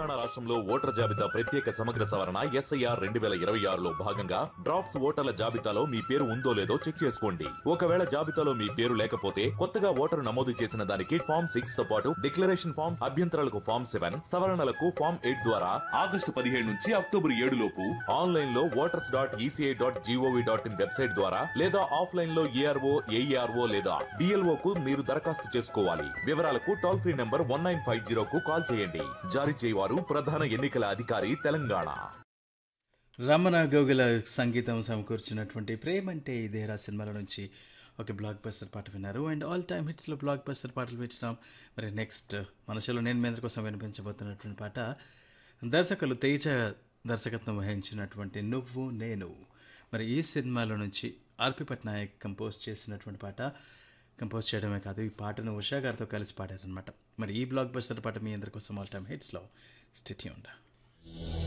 తెలంగాణ రాష్ట్రంలో ఓటర్ జాబితా ప్రత్యేక సమగ్ర సవరణ ఎస్ఐఆర్ రెండు వేల ఇరవై ఆరులో భాగంగా డ్రాఫ్ట్స్ ఓటర్ల జాబితాలో మీ పేరు ఉందో లేదో చెక్ చేసుకోండి ఒకవేళ జాబితాలో మీ పేరు లేకపోతే కొత్తగా ఓటరు నమోదు చేసిన దానికి ఫామ్ సిక్స్ తో పాటు డిక్లరేషన్ ఫామ్ అభ్యంతరాలకు ఫామ్ సెవెన్ సవరణలకు ఫామ్ ఎయిట్ ద్వారా ఆగస్టు పదిహేడు నుంచి అక్టోబర్ ఏడు లోపు ఆన్లైన్ లో voters dot ECI dot gov dot in website ద్వారా లేదా ఆఫ్లైన్ లో ఏఆర్ఓ ఏఈఆర్ఓ లేదా బిఎల్ఓ కు మీరు దరఖాస్తు చేసుకోవాలి వివరాలకు toll free number one nine five zero కు కాల్ చేయండి జారీ చేయవారు ప్రధాన ఎన్నికల అధికారి తెలంగాణ రమణ గోగుల సంగీతం సమకూర్చినటువంటి ప్రేమంటే ఇదేరా సినిమాల నుంచి ఒక బ్లాక్ బస్టర్ పాట విన్నారు అండ్ ఆల్ టైమ్ హిట్స్లో బ్లాక్ బస్టర్ పాటలు వింటున్నాం మరి నెక్స్ట్ మనసులో నేను మీ అందరి కోసం వినిపించబోతున్నటువంటి పాట దర్శకులు తేజ దర్శకత్వం వహించినటువంటి నువ్వు నేను మరి ఈ సినిమాలో నుంచి ఆర్పి పట్నాయక్ కంపోజ్ చేసినటువంటి పాట కంపోజ్ చేయడమే కాదు ఈ పాటను ఉషా గారితో కలిసి పాడారనమాట మరి ఈ బ్లాక్ బస్టర్ పాట మీ అందరి కోసం ఆల్ టైమ్ హిట్స్లో స్టిట్యూండా